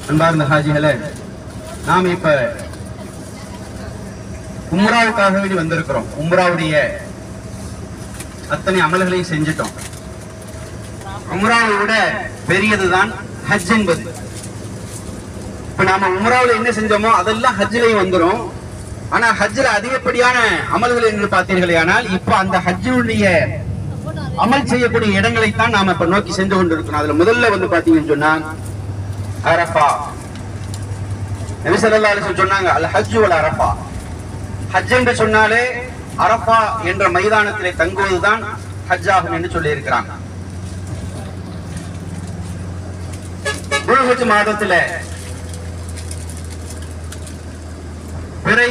அன்பார்ந்த ஹாஜிகளே நாம் இப்ப உம்ராவுக்காக வேண்டி வந்திருக்கிறோம் உம்ராவுடைய அத்தனை அமல்களையும் செஞ்சிட்டோம் உம்ராவை விட பெரியதுதான் ஹஜ் என்பது இப்ப நாம உம்ராவுல என்ன செஞ்சோமோ அதெல்லாம் ஹஜ்லயும் வந்துரும் ஆனா ஹஜ்ல அதிகப்படியான அமல்கள் என்று பார்த்தீர்களே ஆனால் இப்ப அந்த ஹஜ்ஜுடைய அமல் செய்யக்கூடிய இடங்களைத்தான் நாம இப்ப நோக்கி சென்று கொண்டிருக்கிறோம் அதுல முதல்ல வந்து பாத்தீங்கன்னு சொன்னா அரஃபா நபி ஸல்லல்லாஹு அலைஹி வஸல்லம் சொன்னாங்க அல் ஹஜ் வல் அரஃபா ஹஜ் என்று சொன்னாலே அரஃபா என்ற மைதானத்திலே தங்குவதுதான் ஹஜ் ஆகும் என்று சொல்லி இருக்கிறாங்க துல்ஹஜ் மாதத்துல பிறை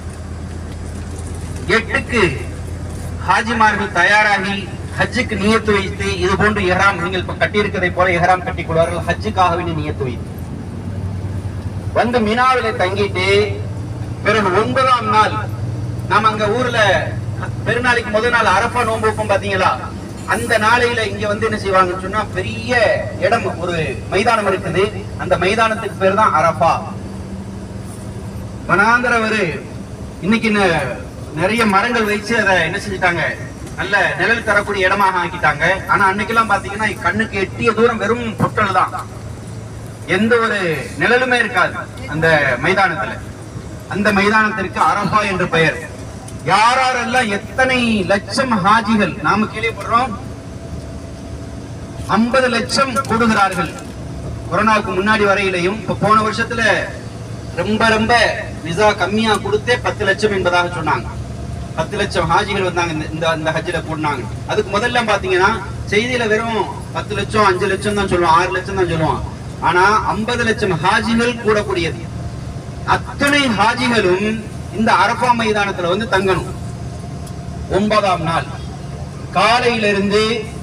எட்டுக்கு ஹாஜிமார்கள் தயாராகி ஹஜ்ஜுக்கு நியத்து வைத்து இது போன்று இஹ்ராம் நீங்கள் இப்ப கட்டியிருக்கிறதை போல இஹ்ராம் கட்டிக் கொள்வார்கள் ஹஜ்ஜுக்காக வேண்டி நியத்து வைத்து வந்து மினாவிலே தங்கிட்டு பிறகு ஒன்பதாம் நாள் நாம அங்க ஊர்ல பெருநாளைக்கு முதல் நாள் அரஃபா நோன்பு வைப்போம் பாத்தீங்களா அந்த நாளையில இங்க வந்து என்ன செய்வாங்கன்னு சொன்னா பெரிய இடம் ஒரு மைதானம் இருக்குது அந்த மைதானத்துக்கு பேர் தான் அரஃபா வனாந்தரவரு இன்னைக்கு ந- நிறைய மரங்கள் வச்சு அதை என்ன செஞ்சுட்டாங்க நல்ல நிழல் தரக்கூடிய இடமாக ஆக்கிட்டாங்க ஆனா அன்னைக்கெல்லாம் பாத்தீங்கன்னா கண்ணுக்கு எட்டிய தூரம் வெறும் பொட்டல் தான் எந்த ஒரு நிழலுமே இருக்காது அந்த மைதானத்துல அந்த மைதானத்திற்கு அரபா என்று பெயர் யாரெல்லாம் எத்தனை லட்சம் ஹாஜிகள் நாம கேள்விப்படுறோம் ஐம்பது லட்சம் கூடுகிறார்கள் கொரோனாவுக்கு முன்னாடி வரையிலையும் இப்ப போன வருஷத்துல ரொம்ப ரொம்ப விசா கம்மியா கொடுத்தே பத்து லட்சம் என்பதாக சொன்னாங்க பத்து லட்சம் ஹாஜிகள் வந்தாங்க இந்த- இந்த இந்த ஹஜ்ஜில கூடினாங்க அதுக்கு முதல்ல பாத்தீங்கன்னா செய்தியில வெறும் பத்து லட்சம் அஞ்சு லட்சம் தான் சொல்லுவோம் ஆறு லட்சம் தான் சொல்லுவோம் ஆனா ஐம்பது லட்சம் ஹாஜிகள் கூடக்கூடியது அத்தனை ஹாஜிகளும் இந்த அரபா மைதானத்துல வந்து தங்கணும் ஒன்பதாம் நாள் காலையிலிருந்து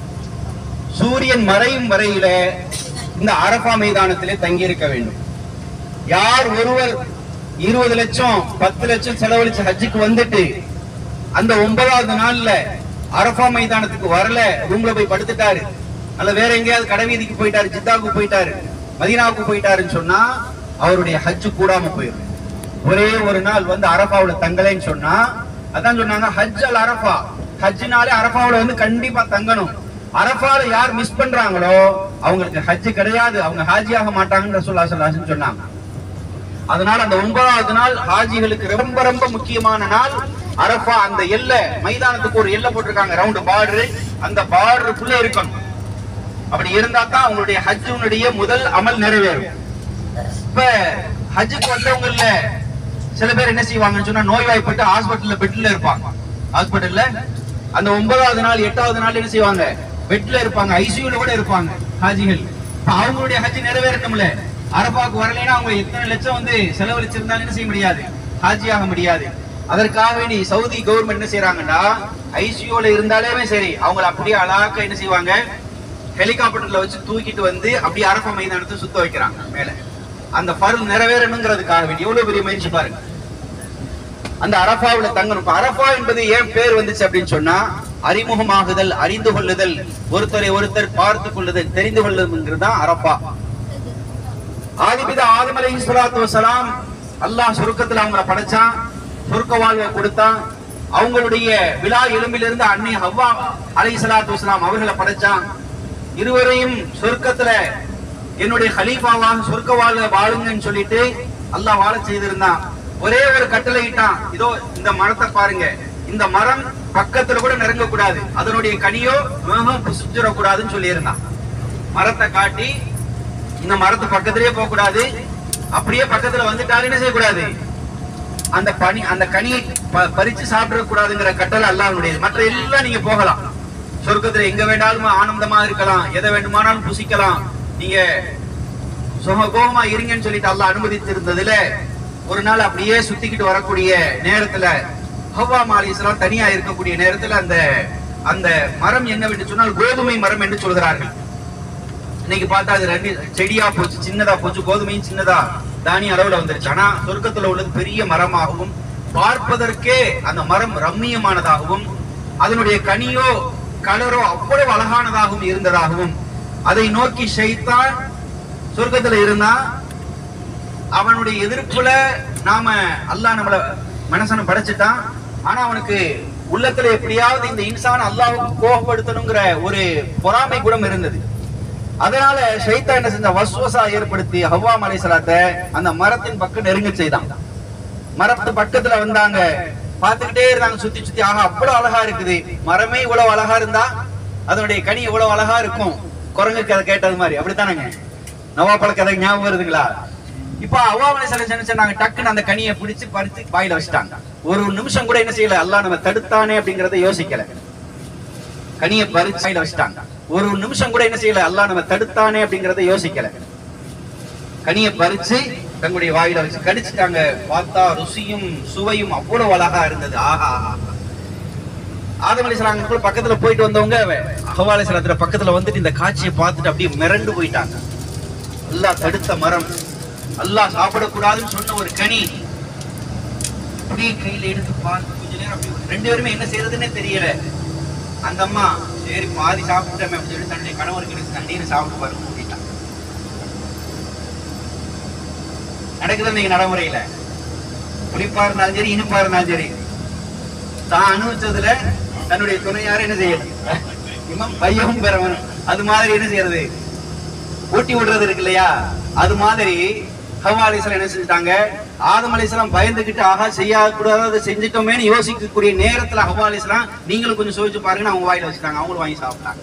சூரியன் மறையும் வரையில இந்த அரபா மைதானத்திலே தங்கியிருக்க வேண்டும் யார் ஒருவர் இருபது லட்சம் பத்து லட்சம் செலவழிச்சு ஹஜ்ஜுக்கு வந்துட்டு அந்த ஒன்பதாவது நாள்ல அரபா மைதானத்துக்கு வரல ரூம்ல போய் படுத்துட்டாரு அல்ல வேற எங்கேயாவது கடை வீதிக்கு போயிட்டாரு ஜித்தாவுக்கு போயிட்டாரு மதீனாவுக்கு போயிட்டாருன்னு சொன்னா அவருடைய ஹஜ்ஜு கூடாம போயிடும் ஒரே ஒரு நாள் வந்து அரபாவுல தங்கலைன்னு சொன்னா அதான் சொன்னாங்க ஹஜ் அல் அரபா ஹஜ்னாலே அரபாவுல வந்து கண்டிப்பா தங்கணும் அரபால யார் மிஸ் பண்றாங்களோ அவங்களுக்கு ஹஜ் கிடையாது அவங்க ஹாஜியாக மாட்டாங்கன்னு ரசூலுல்லாஹி ஸல்லல்லாஹு அலைஹி வஸல்லம் சொன்னாங்க அதனால அந்த ஒன்பதாவது நாள் ஹாஜிகளுக்கு ரொம்ப ரொம்ப முக்கியமான நாள் அரஃபா அந்த எல்லை மைதானத்துக்கு ஒரு எல்லை போட்டிருக்காங்க ரவுண்ட் பார்டர் அந்த பார்டருக்குள்ள இருக்கணும் அப்படி இருந்தா தான் அவங்களுடைய ஹஜ்ஜுனுடைய முதல் அமல் நிறைவேறும் இப்ப ஹஜ்ஜுக்கு வந்தவங்கல்ல சில பேர் என்ன செய்வாங்கன்னு சொன்னா நோய்வாய்ப்பட்டு ஹாஸ்பிட்டல்ல பெட்ல இருப்பாங்க ஹாஸ்பிட்டல்ல அந்த ஒன்பதாவது நாள் எட்டாவது நாள் என்ன செய்வாங்க பெட்ல இருப்பாங்க ஐசியூல கூட இருப்பாங்க ஹாஜிகள் இப்ப அவங்களுடைய ஹஜ் நிறைவேறணும்ல அரபாக்கு வரலைன்னா அவங்க எத்தனை லட்சம் வந்து செலவழிச்சிருந்தாலும் என்ன செய்ய முடியாது ஹாஜி ஆக முடியாது அதற்காக வேண்டி சவுதி கவர்மெண்ட் என்ன செய்யறாங்கன்னா ஐசியூல இருந்தாலே சரி அவங்கள அப்படியே அழகாக்க என்ன செய்வாங்க ஹெலிகாப்டர்ல வச்சு தூக்கிட்டு வந்து அப்படியே அரபா மைதானத்தை சுத்த வைக்கிறாங்க மேல அந்த பருள் நிறைவேறணுங்கிறதுக்காக வேண்டி எவ்வளவு பெரிய முயற்சி பாருங்க அந்த அரபாவுல தங்கணும் இப்ப அரபா என்பது ஏன் பேர் வந்துச்சு அப்படின்னு சொன்னா அறிமுகமாகுதல் அறிந்து கொள்ளுதல் ஒருத்தரை ஒருத்தர் பார்த்து கொள்ளுதல் தெரிந்து கொள்ளுதல்ங்கிறது தான் அரபா ஆதிபிதா ஆதம் அலைஹி ஸலாத்து வஸலாம் அல்லாஹ் சுருக்கத்துல அவங்கள படைச்சான் சுருக்க வாழ்வை கொடுத்தான் அவங்களுடைய விழா எலும்பிலிருந்து அன்னை ஹவ்வா அலைஹி ஸலாத்து வஸலாம் அவர்களை படைச்சான் இருவரையும் சொர்க்கத்துல என்னுடைய ஹலீஃபாவாக சொர்க்க வாழ்க வாழுங்கன்னு சொல்லிட்டு அல்லாஹ் வாழ செய்திருந்தான் ஒரே ஒரு கட்டளை இட்டான் இதோ இந்த மரத்தை பாருங்க இந்த மரம் பக்கத்துல கூட நெருங்க கூடாது அதனுடைய கனியோ மேகம் புசிச்சிடக்கூடாதுன்னு சொல்லி இருந்தான் மரத்தை காட்டி இந்த மரத்து பக்கத்திலேயே போக கூடாது அப்படியே பக்கத்துல வந்துட்டாலும் என்ன செய்யக்கூடாது அந்த பனி அந்த கனியை ப- பறிச்சு சாப்பிட கூடாதுங்கிற கட்டளை அல்லாஹ்வுடையது மற்ற எல்லாம் நீங்க போகலாம் சொர்க்கத்துல எங்க வேண்டாலும் ஆனந்தமா இருக்கலாம் எதை வேண்டுமானாலும் புசிக்கலாம் நீங்க சுகபோகமா இருங்கன்னு சொல்லிட்டு அல்லாஹ் அனுமதித்திருந்ததுல ஒரு நாள் அப்படியே சுத்திக்கிட்டு வரக்கூடிய நேரத்துல ஹவ்வா மாலிஸ்லாம் தனியா இருக்கக்கூடிய நேரத்துல அந்த அந்த மரம் என்னவென்று சொன்னால் கோதுமை மரம் என்று சொல்கிறார்கள் இன்னைக்கு பார்த்தா அது ரெண்டு செடியா போச்சு சின்னதா போச்சு கோதுமையும் சின்னதா தானிய அளவுல வந்துருச்சு ஆனா சொர்க்கத்துல உள்ளது பெரிய மரமாகவும் பார்ப்பதற்கே அந்த மரம் ரம்மியமானதாகவும் அதனுடைய கனியோ கலரோ அவ்வளவு அழகானதாகவும் இருந்ததாகவும் அதை நோக்கி ஷைத்தான் சொர்க்கத்துல இருந்தா அவனுடைய எதிர்ப்புல நாம அல்லாஹ் நம்மள மனசனை படைச்சிட்டான் ஆனா அவனுக்கு உள்ளத்துல எப்படியாவது இந்த இன்சான் அல்லாஹ்வுக்கு கோபப்படுத்தணுங்கிற ஒரு பொறாமை குணம் இருந்தது அதனால ஷைத்தான் என்ன செஞ்ச வஸ்வசா ஏற்படுத்தி ஹவ்வா அலைஹிஸ்ஸலாத்தை அந்த மரத்தின் பக்கம் நெருங்க செய்தான் மரத்து பக்கத்துல வந்தாங்க பார்த்துக்கிட்டே இருந்தாங்க சுத்தி சுத்தி ஆஹா அவ்வளவு அழகா இருக்குது மரமே இவ்வளவு அழகா இருந்தா அதனுடைய கனி இவ்வளவு அழகா இருக்கும் குரங்கு கதை கேட்டது மாதிரி அப்படித்தானங்க நவாப்பழ கதை ஞாபகம் வருதுங்களா இப்ப அவ்வாமலை சில என்ன சொன்னாங்க டக்குன்னு அந்த கனியை பிடிச்சு பறிச்சு வாயில வச்சுட்டாங்க ஒரு நிமிஷம் கூட என்ன செய்யல அல்லாஹ் நம்ம தடுத்தானே அப்படிங்கறத யோசிக்கல கனியை பறிச்சு வாயில வச்சுட்டாங்க ஒரு நிமிஷம் கூட என்ன செய்யல அல்லாஹ் நம்ம தடுத்தானே அப்படிங்கறத யோசிக்கல கனியை பறிச்சு தங்களுடைய வாயில வச்சு கடிச்சிட்டாங்க பார்த்தா ருசியும் சுவையும் அவ்வளவு அழகா இருந்தது ஆஹா ஆஹா. ஆதம் அலிஸ்லாம் கூட பக்கத்துல போயிட்டு வந்தவங்க அஹவா அலிஸ்லாத்துல பக்கத்துல வந்துட்டு இந்த காட்சியை பார்த்துட்டு அப்படியே மிரண்டு போயிட்டாங்க அல்லாஹ் தடுத்த மரம் அல்லாஹ் சாப்பிடக்கூடாதுன்னு சொன்ன ஒரு கனி அப்படியே கையில எடுத்து பார்த்து கொஞ்ச நேரம் அப்படியே ரெண்டு பேருமே என்ன செய்யறதுன்னே தெரியல அந்த அம்மா சரி பாதி சாப்பிட்டோமே அப்படின்னு சொல்லி தன்னுடைய கணவருக்கு எடுத்து தண்ணீர் சாப்பிட்டு பாருங்க அப்படின்ட்டாங்க நடக்குது இன்னைக்கு நடைமுறையில புளிப்பா இருந்தாலும் சரி இனிப்பா இருந்தாலும் சரி தான் அனுபவிச்சதுல தன்னுடைய துணையார என்ன செய்யணும் இமம் பையவும் பெறவன் அது மாதிரி என்ன செய்யறது ஊட்டி விடுறது இருக்கு இல்லையா அது மாதிரி ஹவா அலிஸ்லாம் என்ன செஞ்சுட்டாங்க ஆதம் அலிஸ்லாம் பயந்துகிட்டு ஆஹா செய்யக்கூடாத செஞ்சுட்டோமேன்னு யோசிக்கக்கூடிய நேரத்துல ஹவா அலிஸ்லாம் நீங்களும் கொஞ்சம் சோதிச்சு பாருங்கன்னு அவங்க வாயில வச்சுட்டாங்க அவங்களும் வாங்கி சாப்பிட்டாங்க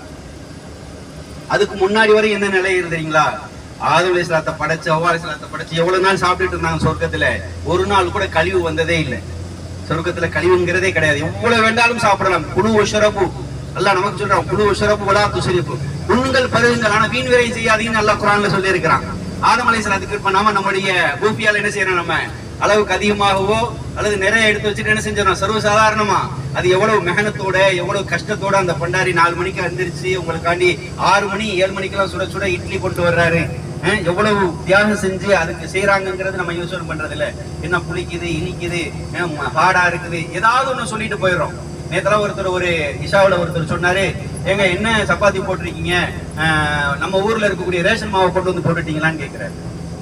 அதுக்கு முன்னாடி வரை என்ன நிலை இருந்தீங்களா ஆதம் அலிஸ்லாத்தை படைச்சு ஹவா அலிஸ்லாத்தை படைச்சு எவ்வளவு நாள் சாப்பிட்டுட்டு இருந்தாங்க சொர்க்கத்துல ஒரு நாள் கூட கழிவு வந்ததே இல்லை சொர்க்கத்துல கழிவுங்கிறதே கிடையாது எவ்வளவு வேண்டாலும் சாப்பிடலாம் குழு உஷரப்பு அல்லாஹ் நமக்கு சொல்றான் குழு உஷரப்பு வலா துசிரிப்பு உண்ணுங்கள் பருகுங்கள் ஆனா வீண் விரையும் செய்யாதீங்கன்னு அல்லாஹ் குரான்ல சொல்லி இருக்கிறான் ஆதம் அலைஹிஸ்ஸலாத்துக்கு இப்ப நாம நம்முடைய பூபியால என்ன செய்யறோம் நம்ம அளவுக்கு அதிகமாகவோ அல்லது நிறைய எடுத்து வச்சுட்டு என்ன செஞ்சிடறோம் சர்வசாதாரணமா அது எவ்வளவு மெகனத்தோட எவ்வளவு கஷ்டத்தோட அந்த பண்டாரி நாலு மணிக்கு எந்திரிச்சு உங்களுக்காண்டி ஆறு மணி ஏழு மணிக்கெல்லாம் சுட சுட இட்லி கொண்டு வர்றாரு அஹ் எவ்வளவு தியாகம் செஞ்சு அதுக்கு செய்யறாங்கிறது நம்ம யோசனை பண்றது இல்ல என்ன புளிக்குது இனிக்குது ஹார்டா இருக்குது ஏதாவது ஒண்ணு சொல்லிட்டு போயிடுறோம் நேத்தெல்லாம் ஒருத்தர் ஒரு இஷாவுல ஒருத்தர் சொன்னாரு ஏங்க என்ன சப்பாத்தி போட்டிருக்கீங்க அஹ் நம்ம ஊர்ல இருக்கக்கூடிய ரேஷன் மாவை கொண்டு வந்து போட்டுட்டீங்களான்னு கேக்குறாரு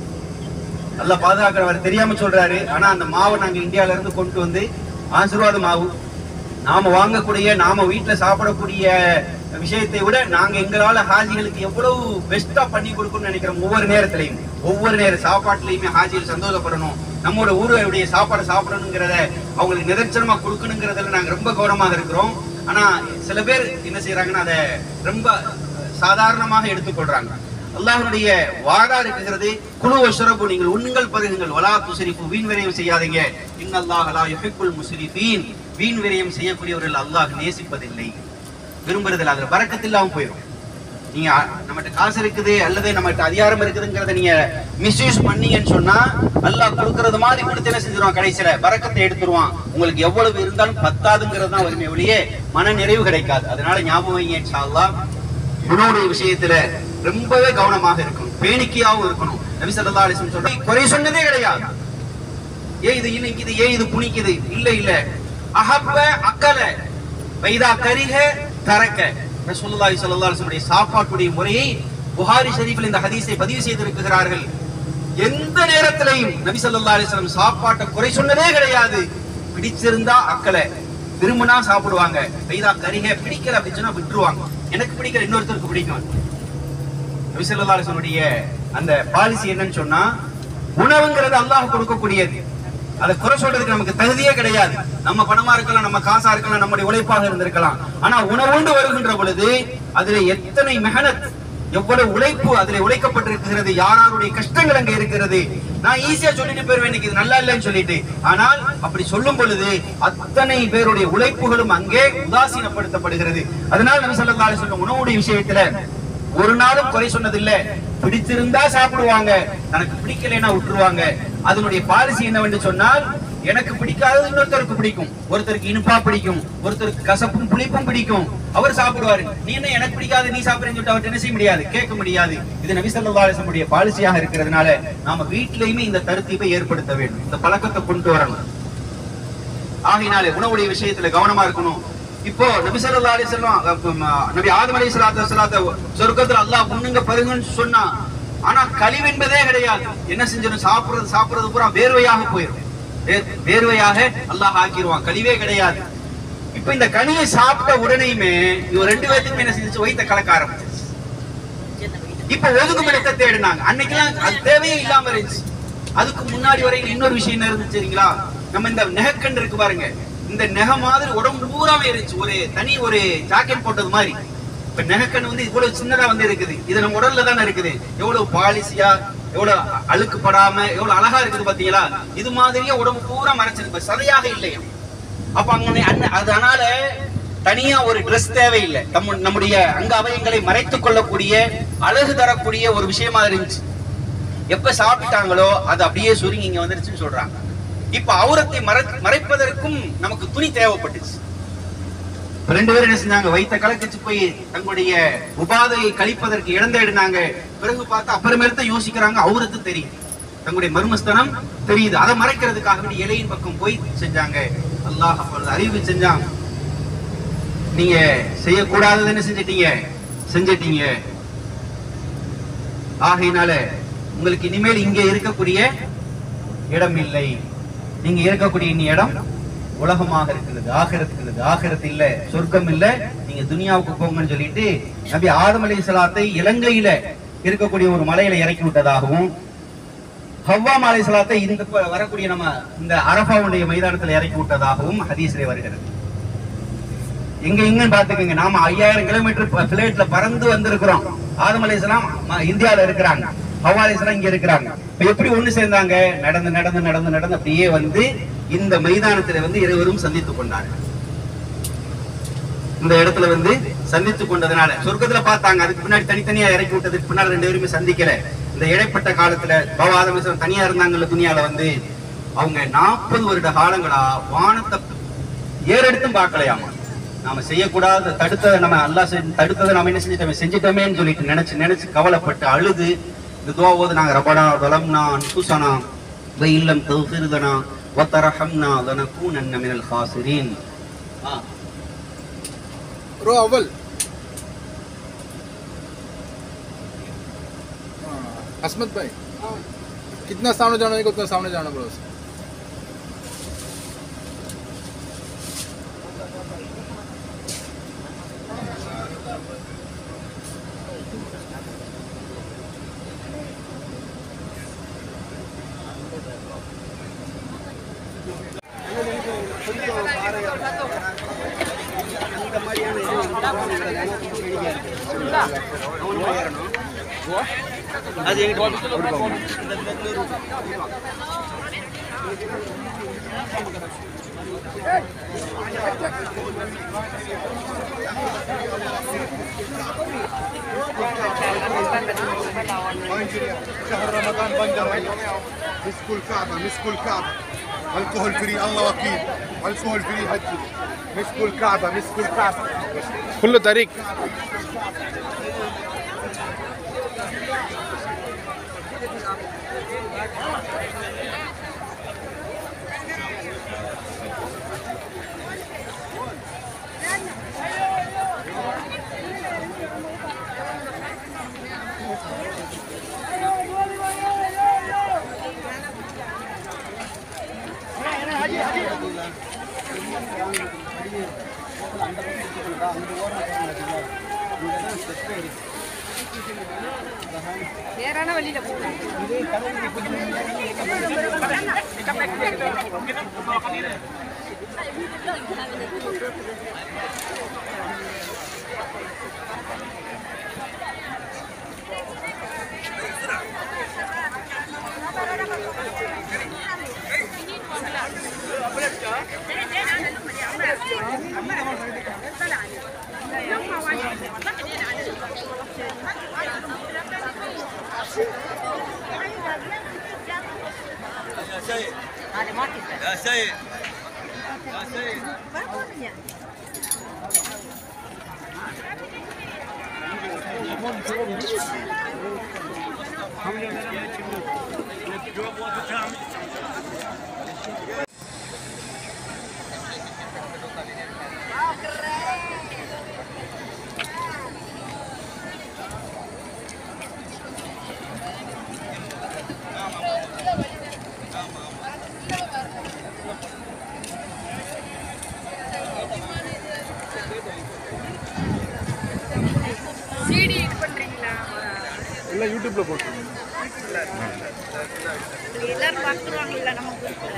நல்லா பாதுகாக்கிறவர் தெரியாம சொல்றாரு ஆனா அந்த மாவை நாங்க இந்தியால இருந்து கொண்டு வந்து ஆசீர்வாத மாவு நாம வாங்கக்கூடிய நாம வீட்டுல சாப்பிடக்கூடிய விஷயத்தை விட நாங்க எங்களால ஹாஜிகளுக்கு எவ்வளவு பெஸ்டா பண்ணி கொடுக்கணும்னு நினைக்கிறோம் ஒவ்வொரு நேரத்திலையும் ஒவ்வொரு நேர சாப்பாட்டுலயுமே ஹாஜிகள் சந்தோஷப்படணும் நம்மளோட ஊருடைய சாப்பாடு சாப்பிடணுங்கிறத அவங்களுக்கு நிதர்சனமா கொடுக்கணுங்கிறதுல நாங்க ரொம்ப கவனமாக இருக்கிறோம் ஆனா சில பேர் என்ன செய்யறாங்கன்னா அதை ரொம்ப சாதாரணமாக எடுத்துக்கொள்றாங்க அல்லாஹ்வுடைய வாதா இருக்குகிறது குழு வஷ்ரபு நீங்கள் உண்ணுங்கள் பருகுங்கள் வலா துசரிப்பு வீண் விரயம் செய்யாதீங்க இன்னல்லாஹ் லா யுஹிப்புல் முஸ்ரிஃபீன் வீண் விரயம் செய்யக்கூடியவர்கள் அல்லாஹ் நேசிப்பதில்லை விரும்புறதில்ல அதுல பறக்கத்து இல்லாம போயிடும் நீங்க அ- நம்மகிட்ட காசு இருக்குது அல்லது நம்மகிட்ட அதிகாரம் இருக்குதுங்கிறத நீங்க மிஸ்யூஸ் பண்ணீங்கன்னு சொன்னா அல்லாஹ் கொடுக்கறது மாதிரி கொடுத்து என்ன செஞ்சிருவான் கடைசியில பறக்கத்தை எடுத்துருவான் உங்களுக்கு எவ்வளவு இருந்தாலும் பத்தாதுங்கிறது தான் வருமே ஒழிய மன நிறைவு கிடைக்காது அதனால ஞாபகம் வைங்க இன்ஷா அல்லாஹ் உணவுடைய விஷயத்துல ரொம்பவே கவனமாக இருக்கணும் பேணிக்கையாவும் இருக்கணும் நபி ஸல்லல்லாஹு அலைஹி வஸல்லம் சொல்றாங்க குறை சொன்னதே கிடையாது ஏன் இது இனிக்குது ஏன் இது புனிக்குது இல்ல இல்ல அஹப்ப அக்கல வைதா கரிக தரக்க ரசூலுல்லாஹி ஸல்லல்லாஹு அலைஹி வஸல்லம் சாப்பாட்டுடைய முறையை புகாரி ஷரீஃபில் இந்த ஹதீஸை பதிவு செய்திருக்கிறார்கள் எந்த நேரத்திலையும் நபி ஸல்லல்லாஹு அலைஹி வஸல்லம் சாப்பாட்டை குறை சொன்னதே கிடையாது பிடிச்சிருந்தா அக்கல விரும்பினா சாப்பிடுவாங்க வைதா கரிக பிடிக்கல அப்படின்னு சொன்னா விட்டுருவாங்க எனக்கு பிடிக்கல இன்னொருத்தருக்கு பிடிக்கும் நபி ஸல்லல்லாஹு அலைஹி வஸல்லுடைய அந்த பாலிசி என்னன்னு சொன்னா உணவுங்கிறது அல்லாஹ் கொடுக்கக்கூடியது அதை குறை சொல்றதுக்கு நமக்கு தகுதியே கிடையாது நம்ம பணமா இருக்கலாம் நம்ம காசா இருக்கலாம் நம்முடைய உழைப்பாக இருந்திருக்கலாம் ஆனா உணவுண்டு வருகின்ற பொழுது அதுல எத்தனை மெஹனத் எவ்வளவு உழைப்பு அதில் உழைக்கப்பட்டிருக்கிறது யாராருடைய கஷ்டங்கள் அங்க இருக்கிறது நான் ஈஸியா சொல்லிட்டு போயிருவேன் இன்னைக்கு இது நல்லா இல்லைன்னு சொல்லிட்டு ஆனால் அப்படி சொல்லும் பொழுது அத்தனை பேருடைய உழைப்புகளும் அங்கே உதாசீனப்படுத்தப்படுகிறது அதனால் நம்ம சொல்லலாம் சொல்லும் உணவுடைய விஷயத்துல ஒரு நாளும் குறை சொன்னதில்லை பிடிச்சிருந்தா சாப்பிடுவாங்க தனக்கு பிடிக்கலைன்னா விட்டுருவாங்க அதனுடைய பாலிசி என்னவென்று சொன்னால் எனக்கு பிடிக்காதது இன்னொருத்தருக்கு பிடிக்கும் ஒருத்தருக்கு இனிப்பா பிடிக்கும் ஒருத்தருக்கு கசப்பும் புளிப்பும் பிடிக்கும் அவர் சாப்பிடுவாரு நீ என்ன எனக்கு பிடிக்காது நீ சாப்பிடுறேன்னு சொல்லிட்டு அவர்ட்ட என்ன செய்ய முடியாது கேட்க முடியாது இது நபி ஸல்லல்லாஹு அலைஹி வஸல்லம் பாலிசியாக இருக்கிறதுனால நாம வீட்லயுமே இந்த தருத்தீப்பை ஏற்படுத்த வேண்டும் இந்த பழக்கத்தை கொண்டு வரணும் ஆகையினாலே உணவுடைய விஷயத்துல கவனமா இருக்கணும் இப்போ நபி ஸல்லல்லாஹு அலைஹி வஸல்லம் அப்ப, ம, நபி ஆதம் அலைஹிஸ்ஸலாத்து வஸலாத்த சொர்க்கத்துல அல்லாஹ் உண்ணுங்க பருங்கன்னு சொன்னா ஆனா கழிவு என்பதே கிடையாது என்ன செஞ்சிடும் சாப்பிடுறது சாப்பிடுறது பூரா வேர்வையாக போயிடும் வே- வேர்வையாக அல்லாஹ் ஆக்கிடுவான் கழிவே கிடையாது இப்ப இந்த கனியை சாப்பிட்ட உடனேயுமே இவங்க ரெண்டு பேர்த்துக்குமே என்ன செஞ்சுச்சு வயித்த கலக்க ஆரம்பிச்சிருச்சு இப்ப ஒதுக்கும் இடத்தை தேடினாங்க அன்னைக்கெல்லாம் அது தேவையே இல்லாம இருந்துச்சு அதுக்கு முன்னாடி வரைக்கும் இன்னொரு விஷயம் என்ன இருந்துச்சு சரிங்களா நம்ம இந்த நெகக்கண்டு இருக்கு பாருங்க இந்த நெக மாதிரி உடம்பு பூராவே இருந்துச்சு ஒரு தனி ஒரு ஜாக்கெட் போட்டது மாதிரி இப்ப நெகக்கண்டு வந்து இவ்வளவு சின்னதா வந்து இருக்குது இது நம்ம உடல்ல தானே இருக்குது எவ்வளவு பாலிசியா எவ்வளவு அ- அழுக்கு படாம எவ்வளவு அழகா இருக்குது பாத்தீங்களா இது மாதிரியே உடம்பு பூரா மறைச்சிருக்கு சதையாக இல்லையா அப்ப அங்க அண்ண- அதனால தனியா ஒரு Dress தேவையில்லை நம்ம நம்முடைய அங்க அவயங்களை மறைத்துக் கொள்ளக்கூடிய அழகு தரக்கூடிய ஒரு விஷயமா இருந்துச்சு எப்ப சாப்பிட்டாங்களோ அது அப்படியே சுருங்கி இங்க வந்துருச்சுன்னு சொல்றாங்க இப்ப அவுரத்தை மறை மறைப்பதற்கும் நமக்கு துணி தேவைப்பட்டுச்சு இப்ப ரெண்டு பேரும் என்ன செஞ்சாங்க வைத்த கலக்கிச்சு போய் தங்களுடைய உபாதையை கழிப்பதற்கு இடம் தேடினாங்க பிறகு பார்த்தா அப்புறமேல் தான் யோசிக்கிறாங்க அவுரத்து தெரியும் தங்களுடைய மர்மஸ்தனம் தெரியுது அதை மறைக்கிறதுக்காக வேண்டி இலையின் பக்கம் போய் செஞ்சாங்க அல்லாஹ் அப்பொழுது அறிவு செஞ்சாங்க நீங்க செய்யக்கூடாதது என்ன செஞ்சிட்டீங்க செஞ்சிட்டீங்க ஆகையினால உங்களுக்கு இனிமேல் இங்க இருக்கக்கூடிய இடம் இல்லை நீங்க இருக்கக்கூடிய இனி இடம் உலகமாக இருக்கிறது ஆகிரத் இருக்கிறது ஆகிரத் இல்ல சொர்க்கம் இல்ல நீங்க துனியாவுக்கு போங்கன்னு சொல்லிட்டு நபி ஆதம் அலைஹிஸ்ஸலாத்தை இலங்கையில இருக்கக்கூடிய ஒரு மலையில இறக்கி விட்டதாகவும் ஹவ்வா அலைஹிஸ்ஸலாத்தை இந்த ப- வரக்கூடிய நம்ம இந்த அரபாவுடைய மைதானத்துல இறக்கி விட்டதாகவும் ஹதீஸ்ல வருகிறது எங்க எங்கன்னு பாத்துக்கோங்க நாம ஐயாயிரம் கிலோமீட்டர் பிளேட்ல பறந்து வந்திருக்கிறோம் ஆதம் அலைஹிஸ்ஸலாம் ம- இந்தியால இருக்கிறாங்க ஹவ்வா அலைஹிஸ்ஸலாம் இங்க இருக்கிறாங்க இப்ப எப்படி ஒண்ணு சேர்ந்தாங்க நடந்து நடந்து நடந்து நடந்து அப்படியே வந்து இந்த மைதானத்துல வந்து இருவரும் சந்தித்துக் கொண்டார்கள் இந்த இடத்துல வந்து சந்தித்துக் கொண்டதுனால சொர்க்கத்துல பார்த்தாங்க அதுக்கு பின்னாடி தனித்தனியா இறக்கி விட்டதுக்கு பின்னாடி ரெண்டு பேருமே சந்திக்கல இந்த இடைப்பட்ட காலத்துல பவாதம் தனியா இருந்தாங்கல்ல துணியால வந்து அவங்க நாற்பது வருட காலங்களா வானத்தை ஏறெடுத்தும் பார்க்கலையாமா நாம செய்யக்கூடாத தடுத்ததை நம்ம அல்லாஹ் செஞ்ச- தடுத்ததை நம்ம என்ன செஞ்சிட்டோமே செஞ்சிட்டோமேன்னு சொல்லிட்டு நினைச்சு நினைச்சு கவலைப்பட்டு அழுது இந்த துவாவோது நாங்க ரபனா வலம்னா அன்புசனா வெயில்லம் தௌஃபிருதனா வத்தரஹம்னா லனகூனன்ன மினல் ஹாசிரீன் ஆ रो अव्वल हाँ, हसमत भाई कितना सामने जाना है उतना सामने जाना पड़ो அது எங்கிட்ட شهر رمضان بندر مسكوا الكعبة مسكوا الكعبة الكحول فري الله وكيل الكحول فري هدي مسكوا الكعبة مسكوا الكعبة كله طريق நேரான வழியில போகணும் ada mati எல்லாம் யூடியூப்ல போட்டுருங்க எல்லாரும் பார்த்துருவாங்கல்ல நம்ம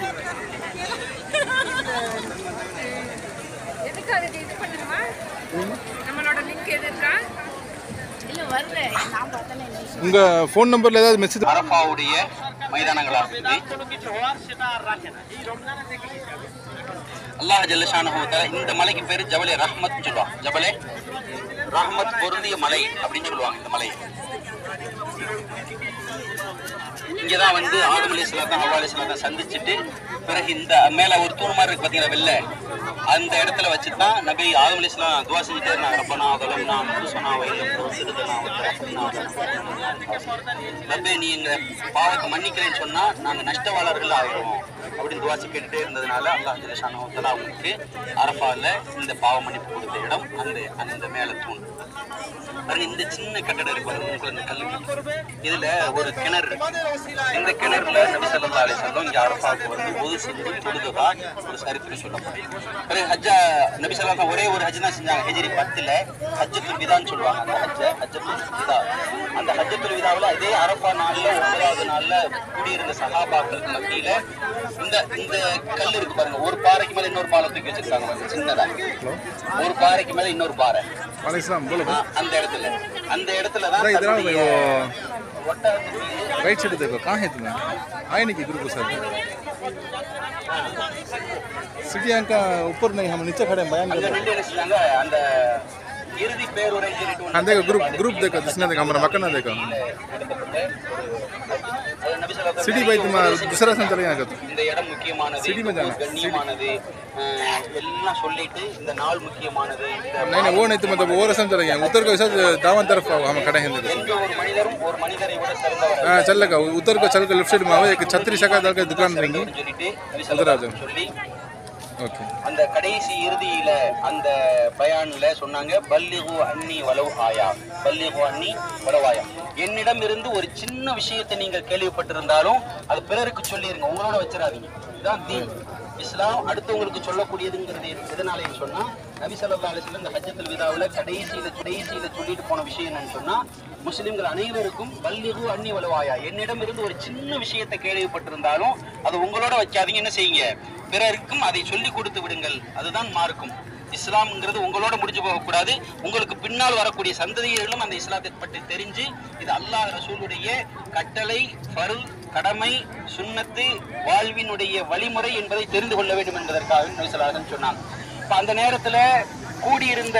எதுக்கு அதுக்கு இது பண்ணுமா நம்மளோட லிங்க் எது இருக்கா இல்லை வரல நான் பார்த்தேன் உங்க ஃபோன் நம்பர்ல ஏதாவது மெசேஜ் அரபாவுடைய மைதானங்களாக அல்லாஹ் ஜல்லஷானஹுவ இந்த மலைக்கு பேரு ஜபலே ரஹ்மத் சொல்லுவாங்க ஜபலே ரஹ்மத் பொருந்திய மலை அப்படின்னு சொல்லுவாங்க இந்த மலை இங்கதான் வந்து ஆதம் அலி இஸ்லாத்தான் ஹவா அலி இஸ்லாத்தான் சந்திச்சுட்டு பிறகு இந்த மேல ஒரு தூண் மாதிரி இருக்கு பாத்தீங்களா வெள்ள அந்த இடத்துல வச்சுதான் நபி ஆதம் அலி இஸ்லாம் துவா செஞ்சுட்டே இருந்தாங்க ரப்பனா கலம்னா முதுசனா வயலம் சிறுதனா ரப்பே நீ எங்க பாவத்தை மன்னிக்கிறேன்னு சொன்னா நாங்க நஷ்டவாளர்கள் ஆயிடுவோம் அப்படின்னு துவாசி கேட்டுட்டே இருந்ததுனால அல்லாஹ் ஜல்லஷானஹு தஆலா அவங்களுக்கு அரஃபால இந்த பாவ மன்னிப்பு கொடுத்த இடம் அந்த அந்த மேல தூண் பாருங்க இந்த சின்ன கட்டடம் இருக்கு பாருங்க உங்களுக்கு இந்த கல்லு இதுல ஒரு கிணறு இருக்கு. இந்த கிணறுல நபி ஸல்லல்லாஹு அலைஹி வஸல்லம் இங்க அரஃபாவுக்கு வந்து ஒது செஞ்சு தொழுததா ஒரு சரித்திரம் சொல்லப்படுது பிறகு ஹஜ்ஜா நபி ஸல்லல்லாஹு ஒரே ஒரு ஹஜ் தான் செஞ்சாங்க ஹிஜ்ரி பத்துல ஹஜ்ஜத்துல் விதான்னு சொல்லுவாங்க அந்த ஹஜ்ஜ ஹஜ்ஜத்துல் விதா அந்த ஹஜ்ஜத்துல் விதாவுல அதே அரஃபா நாள்ல ஒன்பதாவது நாள்ல குடியிருந்த சஹாபாக்களுக்கு மத்தியில இந்த இந்த கல் இருக்கு பாருங்க ஒரு பாறைக்கு மேல இன்னொரு பாறை தூக்கி வச்சிருக்காங்க பாருங்க, சின்னதா ஒரு பாறைக்கு மேல இன்னொரு பாறை அலைஸ்லாம் போல ஆ, அந்த இடத்துல அந்த இடத்துல தான் इधर आओ भाई தன்னுடைய वो ஒட்டகத்தின் மீது राइट साइड देखो कहाँ है तुम्हें आए नहीं कि इधर को सर सिटी का ऊपर नहीं हम नीचे खड़े हैं बयान कर அங்க रहे நின்று என்ன செஞ்சாங்க அந்த இறுதி பேருரை சொல்லிட்டு हैं ஒண்ணு हाँ देखो ग्रुप ग्रुप देखो जिसने देखा हमारा मक्का ना देखो நடத்தப்பட்ட ஒரு அது நபி ஸல்லல்லாஹு அலைஹி सिटी भाई तुम दूसरा सन चले यहाँ இந்த இடம் முக்கியமானது சிட்டி में जाना। கண்ணியமானது அஹ், எல்லாம் சொல்லிட்டு இந்த நாள் முக்கியமானது இந்த नहीं नहीं वो नहीं तुम मतलब वो रसम चले गए उत्तर को ऐसा दावन तरफ आओ हम खड़े हैं देखो எந்த ஒரு மனிதரும் ஒரு மனிதரை விட சிறந்தவர் हाँ चल लगा उत्तर को चल के लेफ्ट साइड में आओ एक छतरी शका डाल के दुकान देंगे சொல்லிட்டு நபி உதராஜன். ஸல்லல்லாஹு அலைஹி சொல்லி ओके அந்த கடைசி இறுதியில அந்த பயான்ல சொன்னாங்க பல்லிகு அன்னி வலவு ஆயா பல்லிகு அன்னி வலவாயா என்னிடம் இருந்து ஒரு சின்ன விஷயத்தை நீங்கள் கேள்விப்பட்டிருந்தாலும் அது பிறருக்கு சொல்லிருங்க உங்களோட வச்சிடாதீங்க இதுதான் தீன் இஸ்லாம் அடுத்தவங்களுக்கு சொல்லக்கூடியதுங்கிறது எதனாலன்னு சொன்னா நபி ஸல்லல்லாஹு அலைஹி வஸல்லம் இந்த ஹஜ்ஜத்துல் விதாவுல கடைசியில கடைசியில சொல்லிட்டு போன விஷயம் என்னன்னு சொன்னா முஸ்லிம்கள் அனைவருக்கும் பல்லிகு அன்னி வலுவாயா என்னிடம் இருந்து ஒரு சின்ன விஷயத்தை கேள்விப்பட்டிருந்தாலும் அது உங்களோட வைக்காதீங்க என்ன செய்யுங்க பிறருக்கும் அதை சொல்லி கொடுத்து விடுங்கள் அதுதான் மார்க்கும் இஸ்லாம்ங்கிறது உங்களோட முடிஞ்சு போகக்கூடாது உங்களுக்கு பின்னால் வரக்கூடிய சந்ததியர்களும் அந்த இஸ்லாத்தை பற்றி தெரிஞ்சு இது அல்லாஹ் ரசூலுடைய கட்டளை ஃபருள் கடமை சுன்னத்து வாழ்வினுடைய வழிமுறை என்பதை தெரிந்து கொள்ள வேண்டும் என்பதற்காக நபிசலாகன் சொன்னாங்க இப்ப அந்த நேரத்துல கூடியிருந்த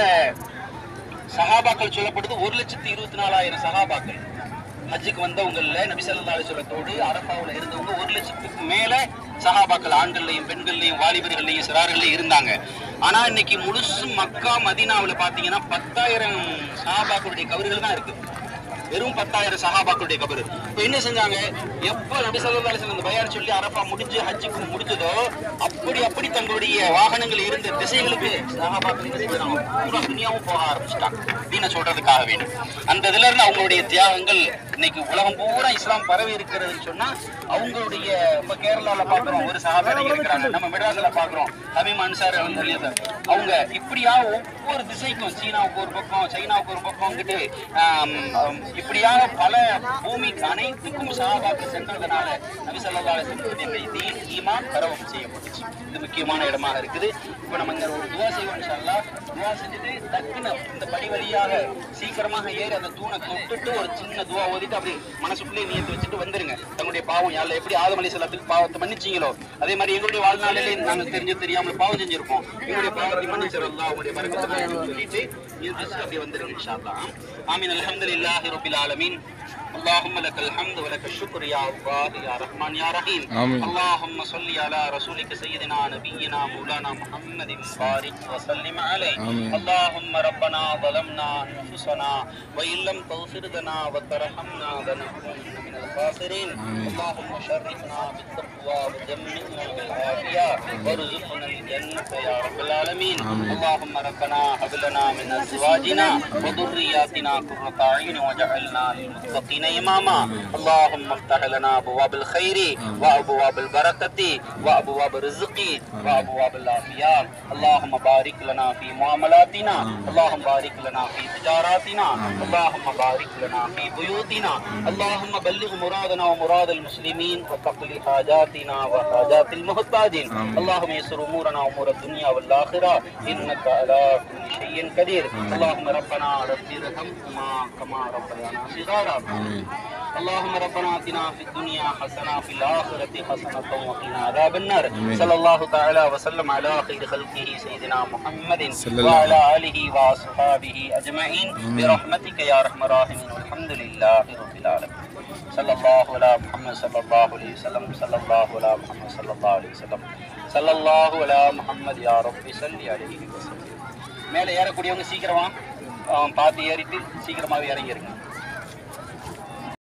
சஹாபாக்கள் சொல்லப்படுது ஒரு லட்சத்தி இருபத்தி நாலாயிரம் சஹாபாக்கள் ஹஜ்ஜுக்கு வந்தவங்கல்ல நபி ஸல்லல்லாஹு அலைஹி வஸல்லத்தோடு அரஃபாவுல இருந்தவங்க ஒரு லட்சத்துக்கு மேல சஹாபாக்கள் ஆண்கள்லையும் பெண்கள்லையும் வாலிபர்கள்லையும் சிறார்கள்லையும் இருந்தாங்க ஆனா இன்னைக்கு முழுசு மக்கா மதீனாவுல பாத்தீங்கன்னா பத்தாயிரம் சஹாபாக்களுடைய கபறுகள் தான் இருக்கு வெறும் பத்தாயிரம் சஹாபாக்களுடைய கபரு இப்ப என்ன செஞ்சாங்க எப்ப நபி ஸல்லல்லாஹு அலைஹி வஸல்லம் இந்த பயான் சொல்லி அரஃபா முடிஞ்சு ஹஜ்ஜுக்கு முடிஞ்சதோ அப்படி அப்படி தங்களுடைய வாகனங்கள் இருந்த திசைகளுக்கு சஹாபாக்கள் என்ன செஞ்சாங்க பூரா துனியாவும் போக ஆரம்பிச்சிட்டாங்க தீன சொல்றதுக்காக வேணும் அந்த இதுல இருந்து அவங்களுடைய தியாகங்கள் இன்னைக்கு உலகம் பூரா இஸ்லாம் பரவி இருக்கிறதுன்னு சொன்னா அவங்களுடைய இப்ப கேரளால பாக்குறோம் ஒரு சஹாபா இருக்கிறாங்க நம்ம மெட்ராஸ்ல பாக்குறோம் தமிழ் அன்சார் வந்து அவங்க இப்படியா ஒவ்வொரு திசைக்கும் சீனாவுக்கு ஒரு பக்கம் சைனாவுக்கு ஒரு பக்கம் கிட்டு ஆம், ஆம், இப்படியாக பல பூமிக்கு அனைத்துக்கும் சஹாபாக்கள் சென்றதுனால நபி ஸல்லல்லாஹு அலைஹி வஸல்லம் இந்த தீன் ஈமான் பரவம் செய்யப்பட்டுச்சு இது முக்கியமான இடமாக இருக்குது இப்போ நம்ம இந்த ஒரு துவா செய்வோம் இன்ஷா அல்லாஹ் துவா செஞ்சுட்டு டக்குன்னு இந்த படி வழியாக சீக்கிரமாக ஏறி அந்த தூணை தொட்டுட்டு ஒரு சின்ன துவா ஓதிட்டு அப்படி மனசுக்குள்ளே நியத்து வச்சுட்டு வந்துருங்க தங்களுடைய பாவம் யாரில் எப்படி ஆதம் அலி சலாத்துக்கு பாவத்தை மன்னிச்சீங்களோ அதே மாதிரி எங்களுடைய வாழ்நாளிலே நாங்கள் தெரிஞ்சு தெரியாமல் பாவம் செஞ்சிருப்போம் எங்களுடைய பாவத்தை மன்னிச்சிடலாம் அவங்களுடைய மரக்கத்தை சொல்லிட்டு நியத்து அப்படியே வந்துருங்க இன்ஷா அல்லாஹ் ஆமீன் அல்ஹம்துலில்லாஹி ரபில் ஆலமீன் اللهم لك الحمد ولك الشكر يا الله يا رحمن يا رحيم آمين. اللهم صل على رسولك سيدنا نبينا مولانا محمد بارك وسلم عليه آمين. اللهم ربنا ظلمنا انفسنا وان لم تغفر لنا وترحمنا لنكونن من الخاسرين اللهم شرفنا بالتقوى وجملنا بالعافيه وارزقنا الجنه يا رب العالمين آمين. اللهم ربنا هب لنا من ازواجنا وذرياتنا قرة اعين واجعلنا للمتقين للمتقين إماما اللهم افتح لنا أبواب الخير وأبواب البركة وأبواب الرزق وأبواب العافية اللهم بارك لنا في معاملاتنا اللهم بارك لنا في تجاراتنا اللهم بارك لنا في بيوتنا اللهم بلغ مرادنا ومراد المسلمين وتقضي حاجاتنا وحاجات المحتاجين اللهم يسر امورنا وامور الدنيا والاخره انك على كل شيء قدير اللهم ربنا رب ارحمهما كما ربيانا صغارا اللهم ربنا اتنا في الدنيا حسنه في الاخره حسنه وقنا عذاب النار صلى الله تعالى وسلم على خير خلقه سيدنا محمد صلى الله وعلى اله واصحابه اجمعين برحمتك يا ارحم الراحمين والحمد لله رب العالمين صلى الله على محمد صلى الله عليه وسلم صلى الله على محمد صلى الله عليه وسلم صلى الله على محمد يا رب صل عليه وسلم மேலே ஏறக்கூடியவங்க சீக்கிரமா ஆ, பார்த்து ஏறிட்டு சீக்கிரமாவே இறங்கிருங்க